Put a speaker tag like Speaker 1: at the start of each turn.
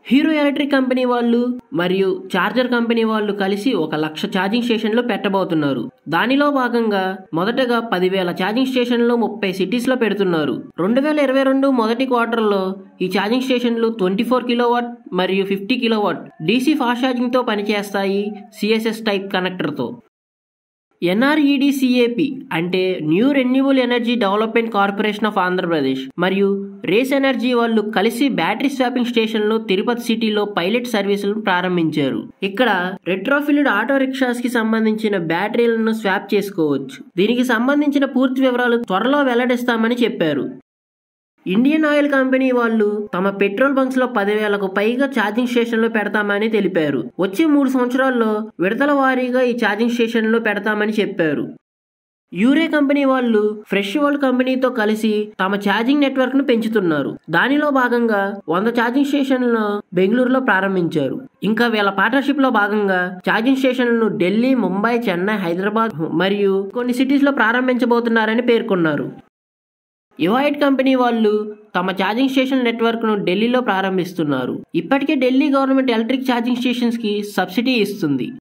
Speaker 1: hero electric company వాళ్ళు మరియు charger company వాళ్ళు కలిసి ఒక లక్ష ఛార్జింగ్ స్టేషన్లు పెట్టబోతున్నారు దానిలో భాగంగా మొదటగా పదివేల ఛార్జింగ్ స్టేషన్లు ముప్పై సిటీస్లో పెడుతున్నారు రెండు వేల ఇరవై రెండు మొదటి క్వార్టర్లో ఈ ఛార్జింగ్ స్టేషన్లు ట్వంటీ ఫోర్ కిలోవాట్ మరియు ఫిఫ్టీ కిలోవాట్ డీసీ ఫాస్ట్ ఛార్జింగ్తో పనిచేస్తాయి సిఎస్ఎస్ టైప్ కనెక్టర్తో ఎన్ఆర్ఈడిసిఏపి అంటే new renewable energy development corporation of Andhra Pradesh మరియు రేస్ ఎనర్జీ వాళ్ళు కలిసి బ్యాటరీ స్వాపింగ్ స్టేషన్లు తిరుపతి సిటీలో పైలట్ సర్వీసులను ప్రారంభించారు ఇక్కడ రెట్రోఫిల్డ్ ఆటో రిక్షాస్ కి సంబంధించిన బ్యాటరీలను స్వాప్ చేసుకోవచ్చు దీనికి సంబంధించిన పూర్తి వివరాలు త్వరలో వెల్లడిస్తామని చెప్పారు ఇండియన్ ఆయిల్ కంపెనీ వాళ్ళు తమ పెట్రోల్ బంక్స్ లో పదివేలకు పైగా ఛార్జింగ్ స్టేషన్లు పెడతామని తెలిపారు వచ్చే మూడు సంవత్సరాల్లో విడతల వారీగా ఈ ఛార్జింగ్ స్టేషన్లు పెడతామని చెప్పారు యూరే కంపెనీ వాళ్ళు ఫ్రెష్ వరల్డ్ కంపెనీతో కలిసి తమ ఛార్జింగ్ నెట్వర్క్ ను పెంచుతున్నారు దానిలో భాగంగా వంద ఛార్జింగ్ స్టేషన్లను బెంగళూరులో ప్రారంభించారు ఇంకా వీళ్ళ పార్ట్నర్షిప్ లో భాగంగా ఛార్జింగ్ స్టేషన్లను ఢిల్లీ ముంబై చెన్నై హైదరాబాద్ మరియు కొన్ని సిటీస్ లో ప్రారంభించబోతున్నారని పేర్కొన్నారు యువైట్ కంపెనీ వాళ్ళు తమ ఛార్జింగ్ స్టేషన్ నెట్వర్క్ ను ఢిల్లీలో ప్రారంభిస్తున్నారు ఇప్పటికే Delhi government electric charging stations కి సబ్సిడీ ఇస్తుంది